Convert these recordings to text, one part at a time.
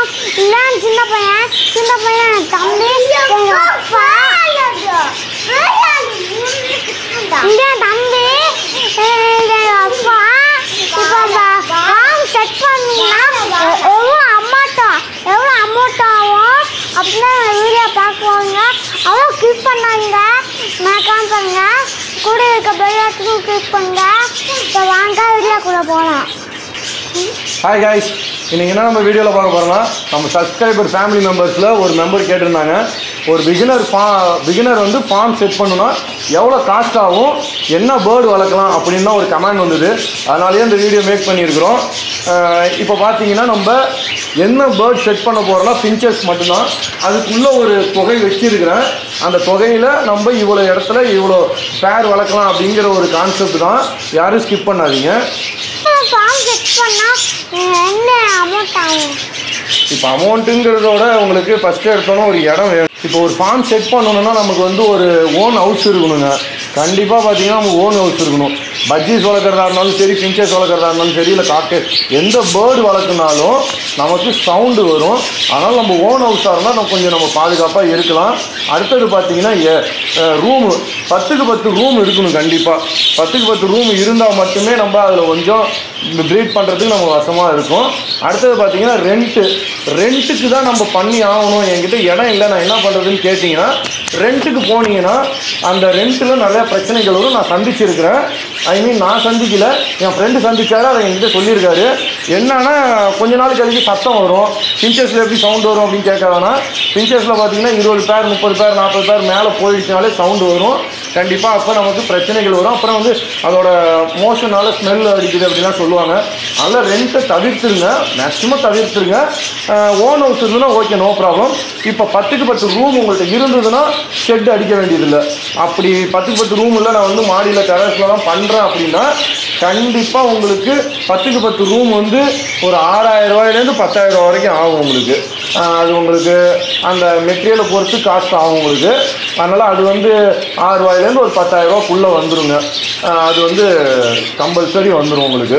இல்லை சின்ன பையன் சின்ன பையன் என் தம்பி எங்க அப்பா இங்க என் தம்பி எங்க அப்பா இப்போ ஃபார்ம் செட் பண்ணீங்கன்னா எ- எவ்வளோ அமௌண்ட்டோ எவ்வளோ அமௌண்ட் ஆகும் அப்படின்னு வீடியோ பார்க்குவாங்க அவ்வளோ கிளிக் பண்ணாங்க மறக்காம பண்ணுங்க கூட இருக்க பெல்லாத்துக்கும் கிளிக் பண்ணுங்க இப்போ வாங்க வீடியோக்குள்ளே போகலாம் ஹாய் காய்ஸ் இன்னைக்கு என்ன நம்ம வீடியோவில் பார்க்க போகிறோம்னா நம்ம சப்ஸ்கிரைபர் ஃபேமிலி மெம்பர்ஸில் ஒரு மெம்பர் கேட்டிருந்தாங்க ஒரு பிகினர் ஃபா பிகினர் வந்து ஃபார்ம் செட் பண்ணணும்னா எவ்வளோ காஸ்ட் ஆகும் என்ன பேர்டு வளர்க்கலாம் அப்படின்னு தான் ஒரு கமெண்ட் வந்தது அதனாலேயே இந்த வீடியோ மேக் பண்ணியிருக்கிறோம் இப்போ பார்த்தீங்கன்னா நம்ம என்ன பேர்ட் செட் பண்ண போகிறோம்னா ஃபின்ச்சர்ஸ் மட்டும்தான் அதுக்குள்ளே ஒரு தொகை வச்சிருக்கிறேன் அந்த தொகையில் நம்ம இவ்வளோ இடத்துல இவ்வளோ பேர் வளர்க்கலாம் அப்படிங்கிற ஒரு கான்செப்ட் தான் யாரும் ஸ்கிப் பண்ணாதீங்க ஃபார்ம் செட் பண்ணால் என்ன அமௌண்ட் ஆகும் இப்போ அமௌண்ட்டுங்கிறதோட உங்களுக்கு ஃபஸ்ட்டு எடுத்தோன்னே ஒரு இடம் வேணும் இப்போ ஒரு ஃபார்ம் செட் பண்ணணும்னா நமக்கு வந்து ஒரு ஓன் ஹவுஸ் இருக்கணுங்க கண்டிப்பாக பார்த்தீங்கன்னா நம்ம ஓன் ஹவுஸ் இருக்கணும் பஜ்ஜீஸ் வளர்க்குறதா இருந்தாலும் சரி ஃபின்ச்சஸ் வளர்க்குறதா இருந்தாலும் சரி இல்லை காக்கு எந்த பேர்டு வளர்க்குனாலும் நமக்கு சவுண்டு வரும் அதனால் நம்ம ஓன் ஹவுஸாக இருந்தால் நம்ம கொஞ்சம் நம்ம பாதுகாப்பாக இருக்கலாம் அடுத்தது பார்த்தீங்கன்னா ரூமு பத்துக்கு பத்து ரூம் இருக்கணும் கண்டிப்பாக பத்துக்கு பத்து ரூம் இருந்தால் மட்டுமே நம்ம அதில் கொஞ்சம் ப்ரீட் பண்ணுறதுக்கு நம்ம வசமாக இருக்கும் அடுத்தது பார்த்தீங்கன்னா ரெண்ட்டு ரெண்ட்டுக்கு தான் நம்ம பண்ணி ஆகணும் என்கிட்ட இடம் இல்லை நான் என்ன பண்ணுறதுன்னு கேட்டிங்கன்னா ரெண்ட்டுக்கு போனீங்கன்னா அந்த ரெண்ட்டில் நிறையா பிரச்சனைகள் வரும் நான் சந்திச்சிருக்கிறேன் ஐ மீன் நான் சந்திக்கல என் ஃப்ரெண்டு சந்திச்சாரு அதை என்கிட்ட சொல்லியிருக்காரு என்னன்னா கொஞ்ச நாள் கழிச்சு சத்தம் வரும் பிஞ்சஸில் எப்படி சவுண்ட் வரும் அப்படின்னு கேட்காதானா பிஞ்சஸில் பார்த்தீங்கன்னா இருபது பேர் முப்பது பேர் நாற்பது பேர் மேலே போயிடுச்சுனாலே சவுண்டு வரும் கண்டிப்பாக அப்போ நமக்கு பிரச்சனைகள் வரும் அப்புறம் வந்து அதோட மோஷனால ஸ்மெல் அடிக்குது அப்படிலாம் சொல்லுவாங்க அதனால் ரெண்ட்டை தவிர்த்துருங்க மேக்ஸிமம் தவிர்த்துருங்க ஓன் ஹவுஸ் இருந்ததுன்னா ஓகே நோ ப்ராப்ளம் இப்போ பத்துக்கு பத்து ரூம் உங்கள்கிட்ட இருந்ததுன்னா ஷெட் அடிக்க வேண்டியதில்லை அப்படி பத்துக்கு பத்து ரூம் இல்லை நான் வந்து மாடியில் டெரஸ்லலாம் பண்ணுறேன் அப்படின்னா கண்டிப்பாக உங்களுக்கு பத்துக்கு பத்து ரூம் வந்து ஒரு ஆறாயிரம் ரூபாயிலேருந்து பத்தாயிரம் ரூபா வரைக்கும் ஆகும் உங்களுக்கு ஆஹ் அது உங்களுக்கு அந்த மெட்டீரியலை பொறுத்து காஸ்ட் ஆகும் உங்களுக்கு அதனால் அது வந்து ஆறு ரூபாயிலேருந்து ஒரு பத்தாயிரம் ரூபாக்குள்ளே வந்துருங்க ஆஹ் அது வந்து கம்பல்சரி வந்துடும் உங்களுக்கு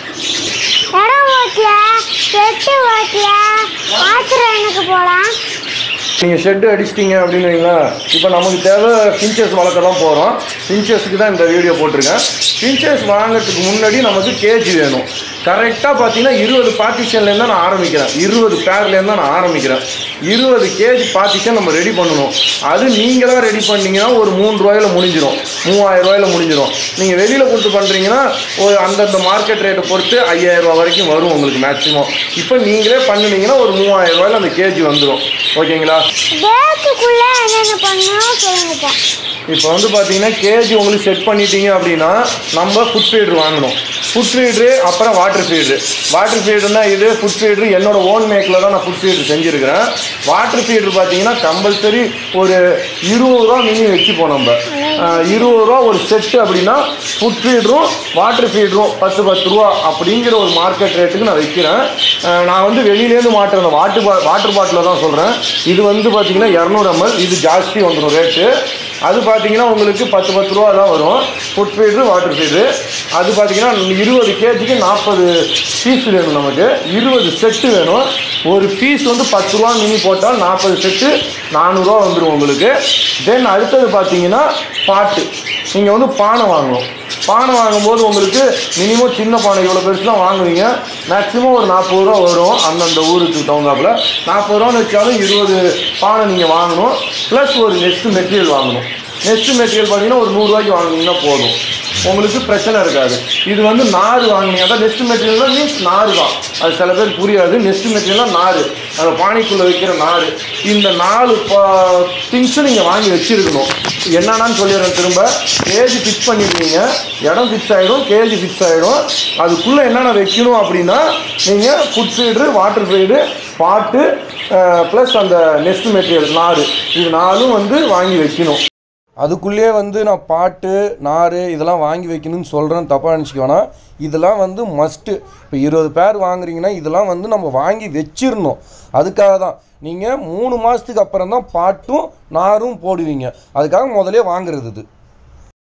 இடம் ஓட்டிய செட்டு ஓட்டிய ஆத்திரனுக்கு போகலாம் நீங்கள் ஷெட்டு அடிச்சிட்டிங்க அப்படின்னு வைங்களேன் இப்போ நமக்கு தேவை பிஞ்சஸ் வளர்க்க தான் போகிறோம் பிஞ்சஸ்க்கு தான் இந்த வீடியோ போட்டிருக்கேன் பிஞ்சஸ் வாங்குறதுக்கு முன்னாடி நமக்கு கேஜ் வேணும் கரெக்டாக பார்த்தீங்கன்னா இருபது பார்ட்டிஷன்லேருந்து நான் ஆரம்பிக்கிறேன் இருபது பேர்லேருந்து தான் நான் ஆரம்பிக்கிறேன் இருபது கேஜ் பார்ட்டிஷன் நம்ம ரெடி பண்ணணும் அது நீங்களாக ரெடி பண்ணீங்கன்னா ஒரு மூணு ரூபாயில முடிஞ்சிடும் மூவாயிரம் ரூபாயில முடிஞ்சிடும் நீங்கள் வெளியில் கொடுத்து பண்ணுறீங்கன்னா ஒரு அந்தந்த மார்க்கெட் ரேட்டை பொறுத்து ஐயாயிரம் ரூபா வரைக்கும் வரும் உங்களுக்கு மேக்ஸிமம் இப்போ நீங்களே பண்ணுனீங்கன்னா ஒரு மூவாயிரம் ரூபாயில அந்த கேஜி வந்துடும் ஓகேங்களா டேட்டுக்குள்ளே என்னென்ன பண்ணணும் சொல்லுங்கப்பா இப்போ வந்து பார்த்தீங்கன்னா கேஜி உங்களுக்கு செட் பண்ணிட்டீங்க அப்படின்னா நம்ம ஃபுட் ஃபீடர் வாங்கணும் ஃபுட் ஃபீட்ரு அப்புறம் வாட்டர் ஃபீட்ரு வாட்டர் ஃபீடர்னா இது ஃபுட் ஃபீட்ரு என்னோட ஓன் மேக்கில் தான் நான் ஃபுட் ஃபீட்ரு செஞ்சுருக்கிறேன் வாட்டர் ஃபீட்ரு பார்த்தீங்கன்னா கம்பல்சரி ஒரு இருபது ரூபா மினி வச்சுப்போம் நம்ம ஆஹ், இருபது ரூபா ஒரு செட்டு அப்படின்னா ஃபுட் ஃபீடரும் வாட்டர் ஃபீடரும் பத்து பத்து ரூபா அப்படிங்கிற ஒரு மார்க்கெட் ரேட்டுக்கு நான் வைக்கிறேன் ஆஹ், நான் வந்து வெளியிலேருந்து மாட்டுற அந்த வாட்டர் பா வாட்டர் பாட்டில் தான் சொல்கிறேன் இது வந்து பார்த்தீங்கன்னா இரநூறு எம்எல் இது ஜாஸ்தி வந்துடும் ரேட்டு அது பார்த்தீங்கன்னா உங்களுக்கு பத்து பத்து ரூபா தான் வரும் ஃபுட் ஃபீட்ரு வாட்டர் ஃபீட்ரு அது பார்த்தீங்கன்னா இருபது கேஜிக்கு நாற்பது பீஸ் வேணும் நமக்கு இருபது செட்டு வேணும் ஒரு பீஸ் வந்து பத்து ரூபா மினி போட்டால் நாற்பது செட்டு நானூறுரூவா வந்துடும் உங்களுக்கு தென் அடுத்தது பார்த்தீங்கன்னா பாட்டு நீங்கள் வந்து பானை வாங்கணும் பானை வாங்கும்போது உங்களுக்கு மினிமம் சின்ன பானை இவ்வளோ பெருசு தான் வாங்குவீங்க மேக்ஸிமம் ஒரு நாற்பது ரூபா வரும் அந்தந்த ஊருக்கு தகுந்தாப்புல நாற்பது ரூபான்னு வச்சாலும் இருபது பானை நீங்கள் வாங்கணும் ப்ளஸ் ஒரு நெக்ஸ்ட் மெட்டீரியல் வாங்கணும் நெக்ஸ்ட் மெட்டீரியல் பார்த்தீங்கன்னா ஒரு நூறுரூவாய்க்கு வாங்குனீங்கன்னா போதும் உங்களுக்கு பிரச்சனை இருக்காது இது வந்து நார் வாங்குனீங்க அதான் நெக்ஸ்ட் மெட்டீரியல் மீன்ஸ் நார் தான் அது சில பேர் புரியாது நெக்ஸ்ட் மெட்டீரியல்னா நார் அந்த பானைக்குள்ளே வைக்கிற நார் இந்த நாலு திங்ஸும் நீங்கள் வாங்கி வச்சிருக்கணும் என்னென்னு சொல்லிடுறேன் திரும்ப கேஜி ஃபிக்ஸ் பண்ணிருக்கீங்க இடம் ஃபிக்ஸ் ஆகிடும் கேஜி ஃபிக்ஸ் ஆகிடும் அதுக்குள்ளே என்னென்ன வைக்கணும் அப்படின்னா நீங்கள் food feed water feed pot plus அந்த நெஸ்ட் மெட்டீரியல் நார் இது நாலும் வந்து வாங்கி வைக்கணும் அதுக்குள்ளேயே வந்து நான் பாட்டு நார் இதெல்லாம் வாங்கி வைக்கணும்னு சொல்கிறேன் தப்பாக நினச்சிக்க வேணாம் இதெல்லாம் வந்து மஸ்ட்டு இப்போ இருபது பேர் வாங்குறீங்கன்னா இதெல்லாம் வந்து நம்ம வாங்கி வச்சிடணும் அதுக்காக தான் நீங்கள் மூணு மாதத்துக்கு அப்புறம் தான் பாட்டும் நாரும் போடுவீங்க அதுக்காக முதலே வாங்குறது இது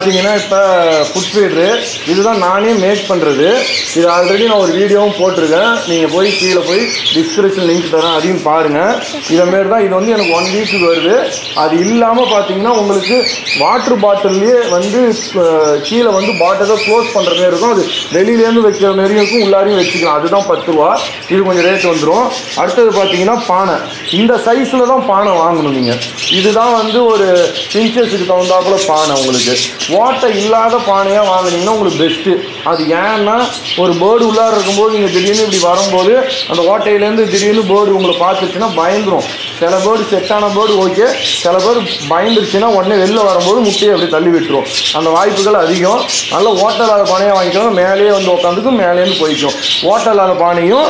பார்த்தீங்கன்னா இப்போ ஃபுட் ஃபீட்ரு இதுதான் நானே மேக் பண்ணுறது இது ஆல்ரெடி நான் ஒரு வீடியோவும் போட்டிருக்கேன் நீங்கள் போய் கீழே போய் டிஸ்கிரிப்ஷன் லிங்க் தரேன் அதையும் பாருங்கள் இதை மாரி தான் இது வந்து எனக்கு ஒன் வீக்கு வருது அது இல்லாமல் பார்த்தீங்கன்னா உங்களுக்கு வாட்டர் பாட்டில்லையே வந்து அஹ், கீழே வந்து பாட்டிலை க்ளோஸ் பண்ணுற மாதிரி இருக்கும் அது வெளியிலேருந்து வைக்கிற மாதிரியும் இருக்கும் உள்ளாரையும் வச்சுக்கலாம் அதுதான் பத்து ரூபா இது கொஞ்சம் ரேட் வந்துடும் அடுத்தது பார்த்தீங்கன்னா பானை இந்த சைஸில் தான் பானை வாங்கணும் நீங்கள் இதுதான் வந்து ஒரு இன்ச்சஸுக்கு தகுந்தாப்புல பானை உங்களுக்கு ஓட்டை இல்லாத பானையாக வாங்குனீங்கன்னா உங்களுக்கு பெஸ்ட்டு அது ஏன்னா ஒரு பேர்டு உள்ளார இருக்கும்போது நீங்கள் திடீர்னு இப்படி வரும்போது அந்த ஓட்டையிலேருந்து திடீர்னு பேர்டு உங்களை பார்த்துச்சுன்னா பயந்துரும் சில பேர்டு செட்டான பேர்டு ஓகே சில பேர் பயந்துருச்சுன்னா உடனே வெளில வரும்போது முட்டையை அப்படி தள்ளி விட்டுரும் அந்த வாய்ப்புகள் அதிகம் நல்ல ஓட்டை இல்லாத பானையாக வாங்கிக்கோங்க மேலேயே வந்து உட்காந்துக்கும் மேலேருந்து போய்க்கும் ஓட்டை இல்லாத பானையும்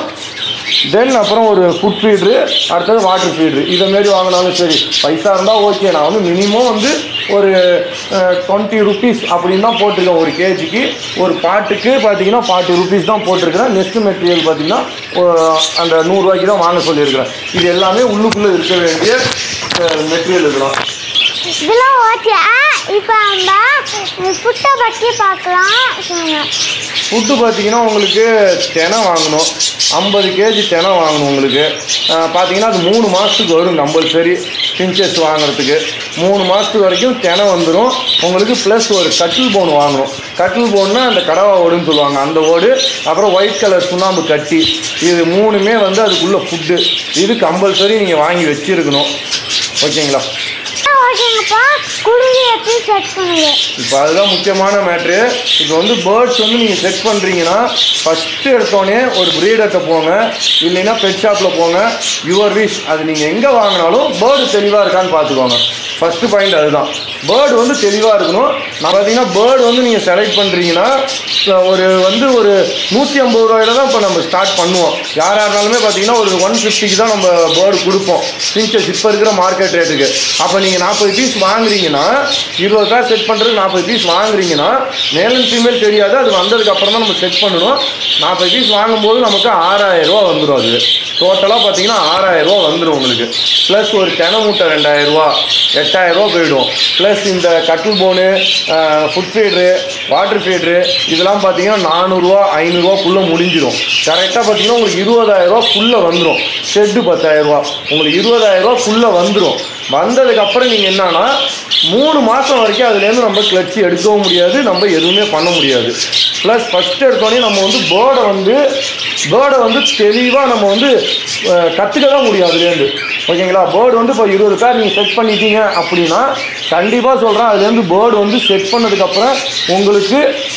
தென் அப்புறம் ஒரு ஃபுட் ஃபீட்ரு அடுத்தது வாட்டர் ஃபீட்ரு இதை மாரி வாங்கினாலும் சரி பைசா இருந்தால் ஓகே நான் வந்து மினிமம் வந்து ஒரு டுவெண்ட்டி ருபீஸ் அப்படின்னு தான் போட்டிருக்கேன் ஒரு கேஜிக்கு ஒரு பாட்டுக்கு பார்த்தீங்கன்னா ஃபார்ட்டி ருபீஸ் தான் போட்டிருக்கிறேன் நெக்ஸ்ட் மெட்டீரியல் பார்த்தீங்கன்னா ஒ- அந்த நூறுரூவாய்க்கு தான் வாங்க சொல்லியிருக்கிறேன் இது எல்லாமே உள்ளுக்குள்ளே இருக்க வேண்டிய மெட்டீரியல் இதெல்லாம் இதெல்லாம் ஓகே இப்போ நம்ம ஃபுட்டை பற்றி பார்க்கலாம் சொல்லுங்க. ஃபுட்டு பார்த்தீங்கன்னா உங்களுக்கு தெனை வாங்கணும் ஐம்பது கேஜி தெனை வாங்கணும் உங்களுக்கு அஹ் பார்த்தீங்கன்னா அது மூணு மாதத்துக்கு வரும் கம்பல்சரி பிஞ்சஸ் வாங்குறதுக்கு மூணு மாதத்துக்கு வரைக்கும் தெனை வந்துடும் உங்களுக்கு ப்ளஸ் ஒரு கட்டில் போன் வாங்கணும் கட்டில் போன்னா அந்த கடவா ஓடுன்னு சொல்லுவாங்க அந்த ஓடு அப்புறம் ஒயிட் கலர் சுண்ணாம்பு கட்டி இது மூணுமே வந்து அதுக்குள்ள ஃபுட்டு இது கம்பல்சரி நீங்கள் வாங்கி வச்சிருக்கணும் ஓகேங்களா ஆ, ஓகேங்கப்பா குருவி எப்படி செட் பண்ணுது இப்போ அதுதான் முக்கியமான மேட்ரு இப்போ வந்து பேர்ட்ஸ் வந்து நீங்கள் செட் பண்ணுறீங்கன்னா ஃபஸ்ட்டு எடுத்தோடனே ஒரு ப்ரீடர்கிட்ட போங்க இல்லைன்னா பெட் ஷாப்பில் போங்க யுவர் விஷ் அது நீங்கள் எங்கே வாங்கினாலும் பேர்டு தெளிவாக இருக்கான்னு பார்த்துக்கோங்க ஃபஸ்ட்டு பாயிண்ட் அதுதான் பேர்டு வந்து தெளிவாக இருக்கணும் நான் பார்த்தீங்கன்னா பேர்டு வந்து நீங்கள் செலக்ட் பண்ணுறீங்கன்னா ஒரு வந்து ஒரு நூற்றி ஐம்பது ரூபாயில தான் இப்போ நம்ம ஸ்டார்ட் பண்ணுவோம் யார் யாருனாலுமே பார்த்தீங்கன்னா ஒரு ஒன் ஃபிஃப்டிக்கு தான் நம்ம பேர்டு கொடுப்போம் பிஞ்சஸ் இப்போ இருக்கிற மார்க்கெட் ரேட்டுக்கு அப்போ நீங்கள் நாற்பது பீஸ் வாங்குறீங்கன்னா இருபது கார் செட் பண்ணுறதுக்கு நாற்பது பீஸ் வாங்குறீங்கன்னா மேல் அண்ட் ஃபீமேல் தெரியாது அது வந்ததுக்கு அப்புறம் தான் நம்ம செட் பண்ணணும் நாற்பது பீஸ் வாங்கும்போது நமக்கு ஆறாயிரம் ரூபா வந்துடும் அது டோட்டலாக பார்த்தீங்கன்னா ஆறாயிரம் ரூபா வந்துடும் உங்களுக்கு ப்ளஸ் ஒரு தெனை மூட்டை ரெண்டாயிரம் ரூபா எட்டாயிரம் ரூபா போயிடும் ப்ளஸ் இந்த கட்டில் போனு ஃபுட் ஃபீட்ரு வாட்டர் ஃபீட்ரு இதெல்லாம் பார்த்தீங்கன்னா நானூறுரூவா ஐநூறுரூவாக்குள்ளே முடிஞ்சிடும் கரெக்டாக பார்த்தீங்கன்னா உங்களுக்கு இருபதாயிரம் ரூபாக்குள்ளே வந்துடும் ஷெட்டு பத்தாயிரம் ரூபா உங்களுக்கு இருபதாயிரம் ரூபாக்குள்ளே வந்துடும் வந்ததுக்கப்புறம் நீங்கள் என்னன்னா மூணு மாதம் வரைக்கும் அதுலேருந்து நம்ம கிளட்சி எடுக்கவும் முடியாது நம்ம எதுவுமே பண்ண முடியாது ப்ளஸ் ஃபஸ்ட் எடுத்தோடனே நம்ம வந்து பேர்டை வந்து பேர்டை வந்து தெளிவாக நம்ம வந்து கற்றுக்க தான் முடியும் அதுலேருந்து ஓகேங்களா பேர்டு வந்து இப்போ இருபது பேர் நீங்கள் செட் பண்ணிட்டீங்க அப்படின்னா கண்டிப்பாக சொல்கிறேன் அதுலேருந்து பேர்டு வந்து செட் பண்ணதுக்கப்புறம் உங்களுக்கு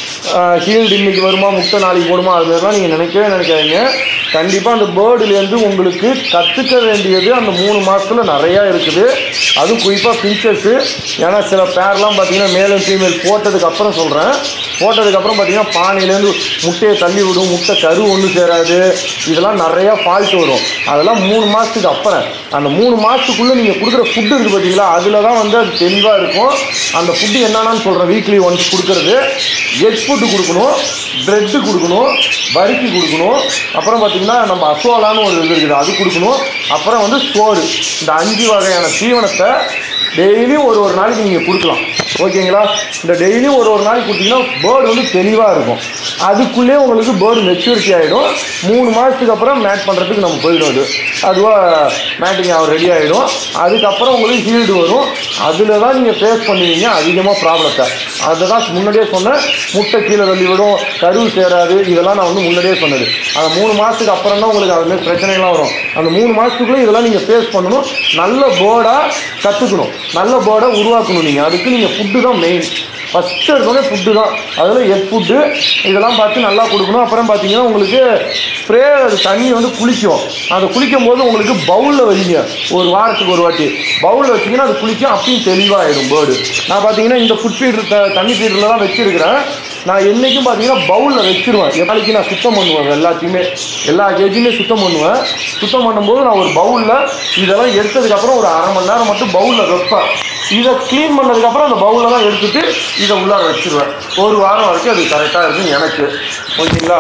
ஹீல்டு இன்னைக்கு வருமா முட்டை நாளைக்கு போடுமா அது மாதிரிலாம் நீங்கள் நினைக்கவே நினைக்காதீங்க கண்டிப்பாக அந்த பேர்டுலேருந்து உங்களுக்கு கற்றுக்க வேண்டியது அந்த மூணு மாதத்தில் நிறையா இருக்குது அதுவும் குறிப்பாக பிஞ்சர்ஸு ஏன்னா சில பேர்லாம் பார்த்தீங்கன்னா மேலும் ஃபீமேல் போட்டதுக்கு அப்புறம் சொல்கிறேன் போட்டதுக்கப்புறம் பார்த்தீங்கன்னா பானையிலேருந்து முட்டையை தள்ளி விடும் முட்டை கரு ஒன்று சேராது இதெல்லாம் நிறையா ஃபால்ட் வரும் அதெல்லாம் மூணு மாதத்துக்கு அப்புறம் அந்த மூணு மாதத்துக்குள்ளே நீங்கள் கொடுக்குற ஃபுட்டு இருக்குது பார்த்தீங்களா அதில் தான் வந்து அது தெளிவாக இருக்கும் அந்த ஃபுட்டு என்னென்னு சொல்கிறேன் வீக்லி ஒன்ஸ் கொடுக்குறது எக் ஃபுட்டு கொடுக்கணும் ப்ரெட்டு கொடுக்கணும் வரிக்கி கொடுக்கணும் அப்புறம் பார்த்தீங்கன்னா நம்ம அசோலான்னு ஒரு இது இருக்குது அது கொடுக்கணும் அப்புறம் வந்து சோறு இந்த அஞ்சு வகையான தீவனத்தை டெய்லியும் ஒரு ஒரு நாளைக்கு நீங்கள் கொடுக்கலாம் ஓகேங்களா இந்த டெய்லியும் ஒரு ஒரு நாளைக்கு கொடுத்தீங்கன்னா பேர்டு வந்து தெளிவாக இருக்கும் அதுக்குள்ளே உங்களுக்கு பேர்டு மெச்சூரிட்டி ஆகிடும் மூணு மாதத்துக்கு அப்புறம் மேட் பண்ணுறதுக்கு நம்ம போயிடும் அது அதுவாக மேட்டிங் ஆக ரெடி ஆகிடும் அதுக்கப்புறம் உங்களுக்கு ஹீல்டு வரும் அதில் தான் நீங்கள் ஃபேஸ் பண்ணுவீங்க அதிகமாக ப்ராப்ளத்தை அதை தான் முன்னாடியே சொன்னேன் முட்டை கீழே தள்ளி விடும் கருவு சேராது இதெல்லாம் நான் வந்து முன்னாடியே சொன்னது அந்த மூணு மாதத்துக்கு அப்புறம் தான் உங்களுக்கு அது மாதிரி பிரச்சனைலாம் வரும் அந்த மூணு மாதத்துக்குள்ளே இதெல்லாம் நீங்கள் ஃபேஸ் பண்ணணும் நல்ல போர்டாக கற்றுக்கணும் நல்ல போர்டை உருவாக்கணும் நீங்கள் அதுக்கு நீங்கள் ஃபுட்டு தான் மெயின் ஃபஸ்ட்டு எடுத்தோடனே ஃபுட்டு தான் அதில் எக் ஃபுட்டு இதெல்லாம் பார்த்து நல்லா கொடுக்கணும் அப்புறம் பார்த்தீங்கன்னா உங்களுக்கு ஸ்ப்ரே அது தண்ணி வந்து குளிக்கும் அதை குளிக்கும் போது உங்களுக்கு பவுலில் வைங்க ஒரு வாரத்துக்கு ஒரு வாட்டி பவுலில் வச்சிங்கன்னா அது குளிக்கும் அப்பயும் தெளிவாகிடும் பேர்டு நான் பார்த்தீங்கன்னா இந்த ஃபுட் ஃபீடர் த தண்ணி ஃபீடரில் தான் வச்சிருக்கிறேன் நான் என்றைக்கும் பார்த்தீங்கன்னா பவுலில் வச்சிருவேன் நாளைக்கு நான் சுத்தம் பண்ணுவேன் எல்லாத்தையுமே எல்லா கேஜியுமே சுத்தம் பண்ணுவேன் சுத்தம் பண்ணும்போது நான் ஒரு பவுலில் இதெல்லாம் எடுத்ததுக்கப்புறம் ஒரு அரை மணி நேரம் மட்டும் பவுலில் வைப்பேன் இதை க்ளீன் பண்ணதுக்கப்புறம் அந்த பவுலில் தான் எடுத்துட்டு இதை உள்ளார வச்சிருவேன் ஒரு வாரம் வரைக்கும் அது கரெக்டாக இருக்கும் எனக்கு ஓகேங்களா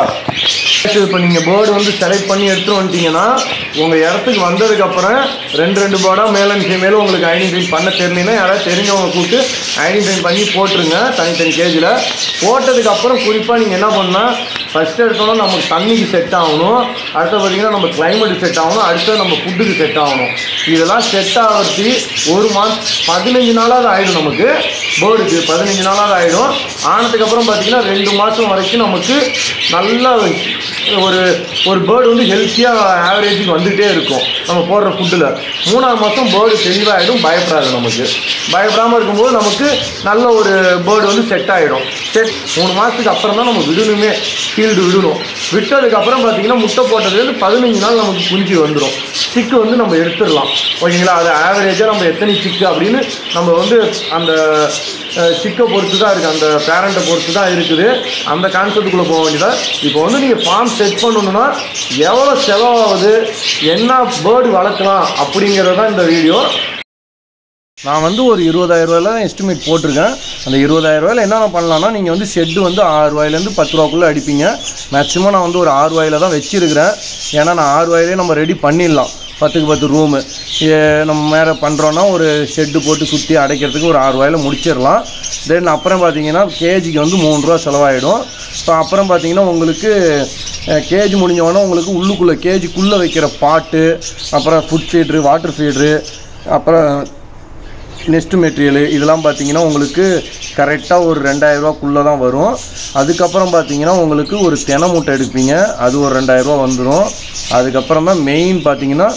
இப்போ நீங்கள் பேர்டு வந்து செலக்ட் பண்ணி எடுத்துட்டு வந்துட்டீங்கன்னா உங்கள் இடத்துக்கு வந்ததுக்கப்புறம் ரெண்டு ரெண்டு பேர்டாக மேலே ஃபீமேலும் உங்களுக்கு ஐடென்டிஃபை பண்ண தெரியலனா யாராவது தெரிஞ்சவங்க கூப்பிட்டு ஐடென்டிஃபை பண்ணி போட்டுருங்க தனித்தனி கேஜில் போட்டதுக்கு அப்புறம் குறிப்பாக நீங்கள் என்ன பண்ணால் ஃபஸ்ட் எடுத்தோன்னா நமக்கு தண்ணிக்கு செட் ஆகணும் அடுத்து பார்த்தீங்கன்னா நம்ம கிளைமேட்டுக்கு செட் ஆகணும் அடுத்து நம்ம ஃபுட்டுக்கு செட் ஆகணும் இதெல்லாம் செட் ஆகிறதுக்கு ஒரு மாதம் பதினஞ்சு நாளாவது ஆகிடும் நமக்கு பேர்டுக்கு பதினஞ்சு நாளாவது ஆகிடும் ஆனதுக்கப்புறம் பார்த்தீங்கன்னா ரெண்டு மாதம் வரைக்கும் நமக்கு நல்ல ஒரு ஒரு பேர்டு வந்து ஹெல்த்தியாக ஆவரேஜுக்கு வந்துகிட்டே இருக்கும் நம்ம போடுற ஃபுட்டில் மூணாவது மாதம் பேர்டு தெளிவாகிடும் பயப்படாது நமக்கு பயப்படாமல் இருக்கும்போது நமக்கு நல்ல ஒரு பேர்டு வந்து செட் ஆகிடும் செட் மூணு மாதத்துக்கு அப்புறம் தான் நம்ம விடணுமே ஃபீல்டு விடணும் விட்டதுக்கப்புறம் பார்த்தீங்கன்னா முட்டை போட்டதுலேருந்து பதினஞ்சு நாள் நமக்கு குஞ்சு வந்துடும் சிக்கு வந்து நம்ம எடுத்துடலாம் ஓகேங்களா அது ஆவரேஜாக நம்ம எத்தனை சிக்கு அப்படின்னு நம்ம வந்து அந்த சிக்கை பொறுத்து தான் இருக்குது அந்த பேரண்ட்டை பொறுத்து தான் இருக்குது அந்த கான்செப்டுக்குள்ளே போக வேண்டியதா இப்போ வந்து நீங்கள் ஃபார்ம் செட் பண்ணணும்னா எவ்வளோ செலவாகுது என்ன பேர்டு வளர்க்கலாம் அப்படிங்கிறது தான் இந்த வீடியோ நான் வந்து ஒரு இருபதாயிரம் ரூபாயில எஸ்டிமேட் போட்டிருக்கேன் அந்த இருபதாயிரம் ரூபாயில என்னென்ன பண்ணலாம்னா நீங்கள் வந்து ஷெட்டு வந்து ஆறு ரூபாயிலேருந்து பத்து ரூபாக்குள்ளே அடிப்பீங்க மேக்ஸிமம் நான் வந்து ஒரு ஆறு ரூபாயில தான் வச்சிருக்கிறேன் ஏன்னா நான் ஆறு ரூபாயிலே நம்ம ரெடி பண்ணிடலாம் பத்துக்கு பத்து ரூமு நம்ம மேலே பண்ணுறோன்னா ஒரு ஷெட்டு போட்டு சுற்றி அடைக்கிறதுக்கு ஒரு ஆறு ரூபாயில முடிச்சிடலாம் தென் அப்புறம் பார்த்தீங்கன்னா கேஜிக்கு வந்து மூணு ரூபா செலவாயிடும் இப்போ அப்புறம் பார்த்தீங்கன்னா உங்களுக்கு கேஜி முடிஞ்சவொடனே உங்களுக்கு உள்ளுக்குள்ளே கேஜிக்குள்ளே வைக்கிற பாட்டு அப்புறம் ஃபுட் ஃபீட்ரு வாட்டர் ஃபீட்ரு அப்புறம் நெஸ்ட் மெட்டீரியலு இதெல்லாம் பார்த்தீங்கன்னா உங்களுக்கு கரெக்டாக ஒரு ரெண்டாயிரரூவாக்குள்ளே தான் வரும் அதுக்கப்புறம் பார்த்தீங்கன்னா உங்களுக்கு ஒரு தெனை மூட்டை எடுப்பீங்க அது ஒரு ரெண்டாயிரரூவா வந்துடும் அதுக்கப்புறம் தான் மெயின் பார்த்தீங்கன்னா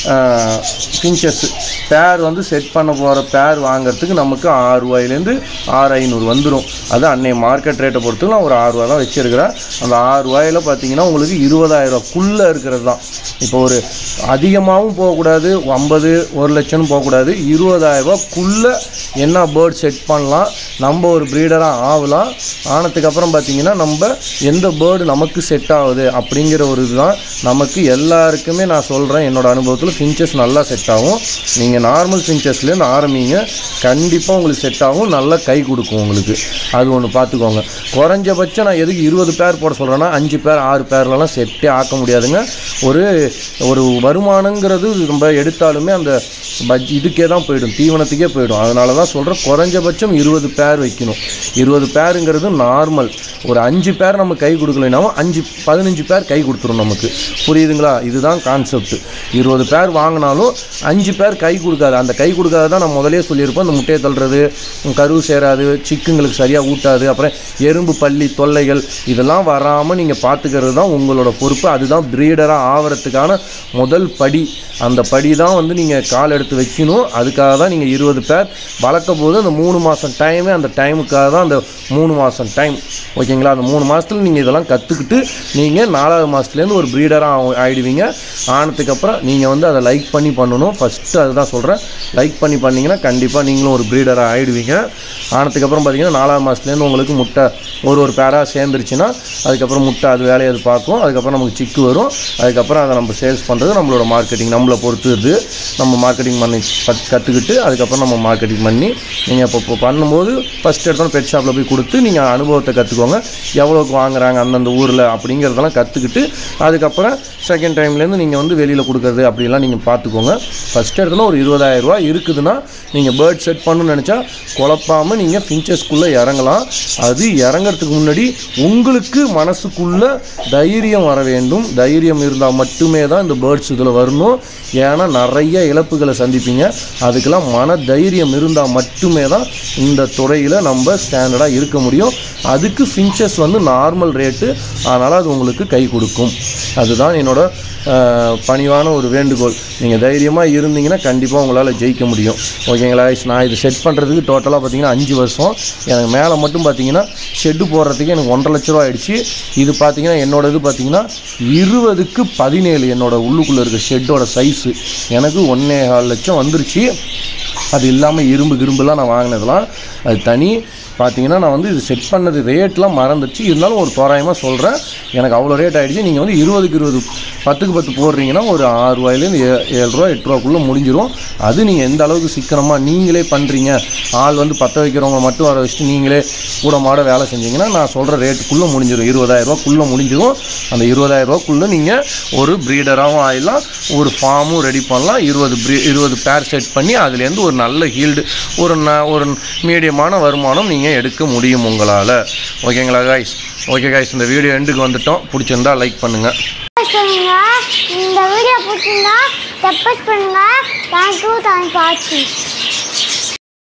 ஃபின்ச்சஸ் பேர் வந்து செட் பண்ண போகிற பேர் வாங்குறதுக்கு நமக்கு ஆறு ரூபாயிலேருந்து ஆறு ஐநூறு வந்துடும் அது அன்னைய மார்க்கெட் ரேட்டை பொறுத்து நான் ஒரு ஆறு ரூபா தான் வச்சுருக்கிறேன் அந்த ஆறு ரூபாயில் பார்த்தீங்கன்னா உங்களுக்கு இருபதாயிரரூவாக்குள்ளே இருக்கிறது தான் இப்போ ஒரு அதிகமாகவும் போகக்கூடாது ஐம்பது ஒரு லட்சம்னு போகக்கூடாது இருபதாயிரரூபாக்குள்ளே என்ன பேர்ட் செட் பண்ணலாம் நம்ம ஒரு ப்ரீடராக ஆகலாம் ஆனதுக்கப்புறம் பார்த்தீங்கன்னா நம்ம எந்த பேர்டு நமக்கு செட் ஆகுது அப்படிங்கிற ஒரு இதுதான் நமக்கு எல்லாருக்குமே நான் சொல்கிறேன் என்னோட அனுபவத்தில் ஃபின்ச்சஸ் நல்லா செட் ஆகும் நீங்கள் நார்மல் ஃபின்ச்சஸ்லேருந்து ஆரம்பிங்க கண்டிப்பாக உங்களுக்கு செட் ஆகும் நல்லா கை கொடுக்கும் உங்களுக்கு அது ஒன்று பார்த்துக்கோங்க குறைஞ்சபட்சம் நான் எதுக்கு இருபது பேர் போட சொல்கிறேன்னா அஞ்சு பேர் ஆறு பேர்லலாம் செட்டே ஆக்க முடியாதுங்க ஒரு ஒரு வருமானங்கிறது நம்ம எடுத்தாலுமே அந்த பட்ஜ் இதுக்கே தான் போயிடும் தீவனத்துக்கே போயிடும் அதனால தான் சொல்கிறேன் குறைஞ்சபட்சம் இருபது பேர் வைக்கணும் இருபது பேருங்கிறது நார்மல் ஒரு அஞ்சு பேர் நம்ம கை கொடுக்கலைனாலும் அஞ்சு பதினஞ்சு பேர் கை கொடுத்துரும் நமக்கு புரியுதுங்களா இதுதான் கான்செப்ட் இருபது பேர் வாங்கினாலும் அஞ்சு பேர் கை கொடுக்காது அந்த கை கொடுக்காத தான் நான் முதலே சொல்லியிருப்பேன் இந்த முட்டையை தள்ளுறது கருவு சேராது சிக்குங்களுக்கு சரியாக ஊட்டாது அப்புறம் எறும்பு பள்ளி தொல்லைகள் இதெல்லாம் வராமல் நீங்கள் பார்த்துக்கிறது தான் உங்களோட பொறுப்பு அதுதான் ப்ரீடராக ஆகிறதுக்கான முதல் படி அந்த படி தான் வந்து நீங்கள் கால் எடுத்து வைக்கணும் அதுக்காக தான் நீங்கள் இருபது பேர் வளர்க்கும் போது அந்த மூணு மாதம் டைமே அந்த டைமுக்காக தான் அந்த மூணு மாதம் டைம் ஓகேங்களா அந்த மூணு மாதத்துல நீங்கள் இதெல்லாம் கற்றுக்கிட்டு நீங்கள் நாலாவது மாதத்துலேருந்து ஒரு ப்ரீடராக ஆகிடுவீங்க ஆனதுக்கப்புறம் நீங்கள் வந்து அதை லைக் பண்ணி பண்ணணும் ஃபஸ்ட்டு அதுதான் சொல்கிறேன் லைக் பண்ணி பண்ணீங்கன்னா கண்டிப்பாக நீங்களும் ஒரு ப்ரீடராக ஆகிடுவீங்க ஆனதுக்கப்புறம் பார்த்தீங்கன்னா நாலாவது மாதத்துலேருந்து உங்களுக்கு முட்டை ஒரு ஒரு பேராக சேர்ந்துருச்சுன்னா அதுக்கப்புறம் முட்டை அது வேலையை அது பார்க்கும் அதுக்கப்புறம் நமக்கு சிக்கு வரும் அதுக்கப்புறம் அதை நம்ம சேல்ஸ் பண்ணுறது நம்மளோட மார்க்கெட்டிங் நம்மளை பொறுத்து இது நம்ம மார்க்கெட்டிங் பண்ணி கத் கற்றுக்கிட்டு அதுக்கப்புறம் நம்ம மார்க்கெட்டிங் பண்ணி நீங்கள் இப்போ இப்போ பண்ணும்போது ஃபஸ்ட் எடுத்தோம் பெட் ஷாப்பில் போய் கொடுத்து நீங்கள் அனுபவத்தை கற்றுக்கோங்க எவ்வளோக்கு வாங்குறாங்க அந்தந்த ஊரில் அப்படிங்கிறதெல்லாம் கற்றுக்கிட்டு அதுக்கப்புறம் செகண்ட் டைம்லேருந்து நீங்கள் வந்து வெளியில் கொடுக்குறது அப்படிலாம் நீங்கள் பார்த்துக்கோங்க ஃபஸ்ட் எடுத்தோன்னா ஒரு இருபதாயிரம் ரூபாய் இருக்குதுன்னா நீங்கள் பேர்ட் செட் பண்ணணும்னு நினச்சா குழப்பாமல் நீங்கள் ஃபின்ச்சஸ்குள்ளே இறங்கலாம் அது இறங்கறதுக்கு முன்னாடி உங்களுக்கு மனசுக்குள்ள தைரியம் வர வேண்டும் தைரியம் இருந்தால் மட்டுமே தான் இந்த பேர்ட்ஸ் இதில் வரணும் ஏன்னா நிறைய இழப்புகளை சந்திப்பீங்க அதுக்கெல்லாம் மன தைரியம் இருந்தால் மட்டுமே தான் இந்த துறையில் நம்ம ஸ்டாண்டர்டாக இருக்க முடியும் அதுக்கு ஃபின்ச்சஸ் வந்து நார்மல் ரேட்டு அதனால் அது உங்களுக்கு கை கொடுக்கும் அதுதான் என்னோட அஹ், பணிவான ஒரு வேண்டுகோள் நீங்கள் தைரியமாக இருந்தீங்கன்னா கண்டிப்பாக உங்களால் ஜெயிக்க முடியும் ஓகேங்களா நான் இது செட் பண்ணுறதுக்கு டோட்டலாக பார்த்தீங்கன்னா அஞ்சு வருஷம் எனக்கு மேலே மட்டும் பார்த்தீங்கன்னா ஷெட்டு போடுறதுக்கு எனக்கு ஒன்றரை லட்ச ரூபா ஆயிடுச்சு இது பார்த்தீங்கன்னா என்னோட இது பார்த்தீங்கன்னா இருபதுக்கு பதினேழு என்னோட உள்ளுக்குள்ளே இருக்க ஷெட்டோட சைஸு எனக்கு ஒன்றே கால் லட்சம் வந்துருச்சு அது இல்லாமல் இரும்பு கிரும்புலாம் நான் வாங்கினதெல்லாம் அது தனி பார்த்தீங்கன்னா நான் வந்து இது செட் பண்ணது ரேட்லாம் மறந்துச்சு இருந்தாலும் ஒரு தோராயமாக சொல்கிறேன் எனக்கு அவ்வளோ ரேட் ஆகிடுச்சு நீங்கள் வந்து இருபதுக்கு இருபது பத்துக்கு பத்து போடுறீங்கன்னா ஒரு ஆறு ரூபாயிலேருந்து ஏ ஏழு ரூபா எட்டு ரூபாக்குள்ளே முடிஞ்சிடும் அது நீங்கள் எந்த அளவுக்கு சிக்கனமாக நீங்களே பண்ணுறீங்க ஆள் வந்து பற்ற வைக்கிறவங்க மட்டும் வர வச்சுட்டு நீங்களே கூட மாட வேலை செஞ்சீங்கன்னா நான் சொல்கிற ரேட்டுக்குள்ளே முடிஞ்சிடும் இருபதாயிரரூவாக்குள்ளே முடிஞ்சிடும் அந்த இருபதாயிரரூவாக்குள்ளே நீங்கள் ஒரு ப்ரீடராகவும் ஆயிடலாம் ஒரு ஃபார்மும் ரெடி பண்ணலாம் இருபது ப்ரீ இருபது பேர் செட் பண்ணி அதுலேருந்து ஒரு நல்ல ஹீல்டு ஒரு ந ஒரு மீடியமான வருமானம் நீங்கள் எடுக்க முடியும் உங்களால் ஓகேங்களா காய்ஸ் ஓகே காய்ஸ் இந்த வீடியோ எண்டுக்கு வந்துட்டோம் பிடிச்சிருந்தா லைக் பண்ணுங்கள் சொல்லுங்க இந்த வீடியோ பிடிச்சிருந்தா சப்போர்ட் பண்ணுங்க தேங்க்யூ தேங்க்ஸ் வாட்சிங்